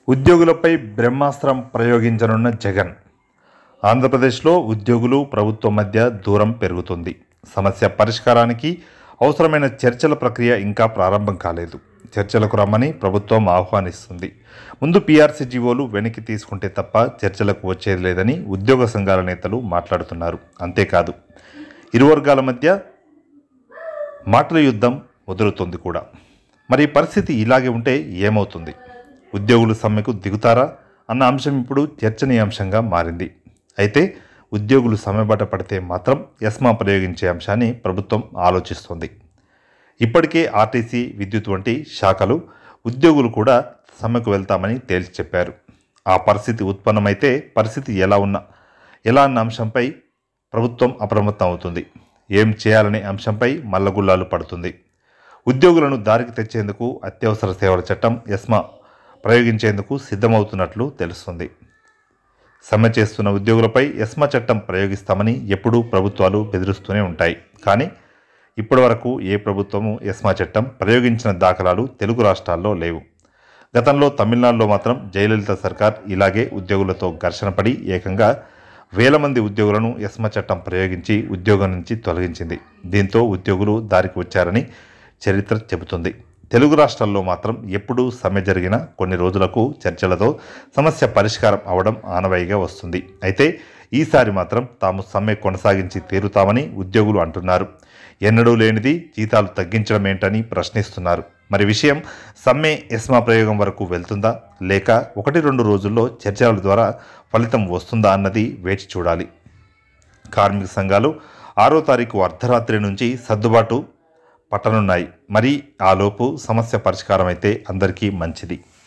ఉద్యోగులపై బ్రహ్మాస్త్రం ప్రయోగించనున్న జగన్ ఆంధ్రప్రదేశ్లో ఉద్యోగులు ప్రభుత్వం మధ్య దూరం పెరుగుతుంది సమస్య పరిష్కారానికి అవసరమైన చర్చల ప్రక్రియ ఇంకా ప్రారంభం కాలేదు చర్చలకు రమ్మని ప్రభుత్వం ఆహ్వానిస్తుంది ముందు పీఆర్సీ జీవోలు వెనక్కి తీసుకుంటే తప్ప చర్చలకు వచ్చేది లేదని ఉద్యోగ సంఘాల నేతలు మాట్లాడుతున్నారు అంతేకాదు ఇరు వర్గాల మధ్య మాటల యుద్ధం ముదురుతుంది కూడా మరి ఈ పరిస్థితి ఇలాగే ఉంటే ఏమవుతుంది ఉద్యోగులు సమ్మెకు దిగుతారా అన్న అంశం ఇప్పుడు చర్చనీయాంశంగా మారింది అయితే ఉద్యోగులు సమ్మెబాట పడితే మాత్రం ఎస్మా ప్రయోగించే అంశాన్ని ప్రభుత్వం ఆలోచిస్తోంది ఇప్పటికే ఆర్టీసీ విద్యుత్ వంటి శాఖలు ఉద్యోగులు కూడా సమ్మెకు వెళ్తామని తేల్చి చెప్పారు ఆ పరిస్థితి ఉత్పన్నమైతే పరిస్థితి ఎలా ఉన్నా ఎలా అన్న అంశంపై ప్రభుత్వం అప్రమత్తం అవుతుంది ఏం చేయాలనే అంశంపై మల్లగుల్లాలు పడుతుంది ఉద్యోగులను దారికి తెచ్చేందుకు అత్యవసర సేవల చట్టం ఎస్మా ప్రయోగించేందుకు సిద్ధమవుతున్నట్లు తెలుస్తుంది సమ్మె చేస్తున్న ఉద్యోగులపై ఎస్మా చట్టం ప్రయోగిస్తామని ఎప్పుడూ ప్రభుత్వాలు బెదిరిస్తూనే ఉంటాయి కానీ ఇప్పటివరకు ఏ ప్రభుత్వము ఎస్మా చట్టం ప్రయోగించిన దాఖలాలు తెలుగు రాష్ట్రాల్లో లేవు గతంలో తమిళనాడులో మాత్రం జయలలిత సర్కార్ ఇలాగే ఉద్యోగులతో ఘర్షణ పడి ఏకంగా వేల మంది ఉద్యోగులను ఎస్మా చట్టం ప్రయోగించి ఉద్యోగం నుంచి తొలగించింది దీంతో ఉద్యోగులు దారికి వచ్చారని చరిత్ర చెబుతుంది తెలుగు రాష్ట్రాల్లో మాత్రం ఎప్పుడూ సమ్మె జరిగిన కొన్ని రోజులకు చర్చలతో సమస్య పరిష్కారం అవడం ఆనవాయిగా వస్తుంది అయితే ఈసారి మాత్రం తాము సమ్మె కొనసాగించి తీరుతామని ఉద్యోగులు అంటున్నారు ఎన్నడూ లేనిది జీతాలు తగ్గించడం ఏంటని ప్రశ్నిస్తున్నారు మరి విషయం సమ్మె ఎస్మా ప్రయోగం వరకు వెళ్తుందా లేక ఒకటి రెండు రోజుల్లో చర్చల ద్వారా ఫలితం వస్తుందా అన్నది వేచి చూడాలి కార్మిక సంఘాలు ఆరో తారీఖు అర్ధరాత్రి నుంచి సర్దుబాటు పట్టనున్నాయి మరి ఆలోపు సమస్య పరిష్కారం అయితే అందరికీ మంచిది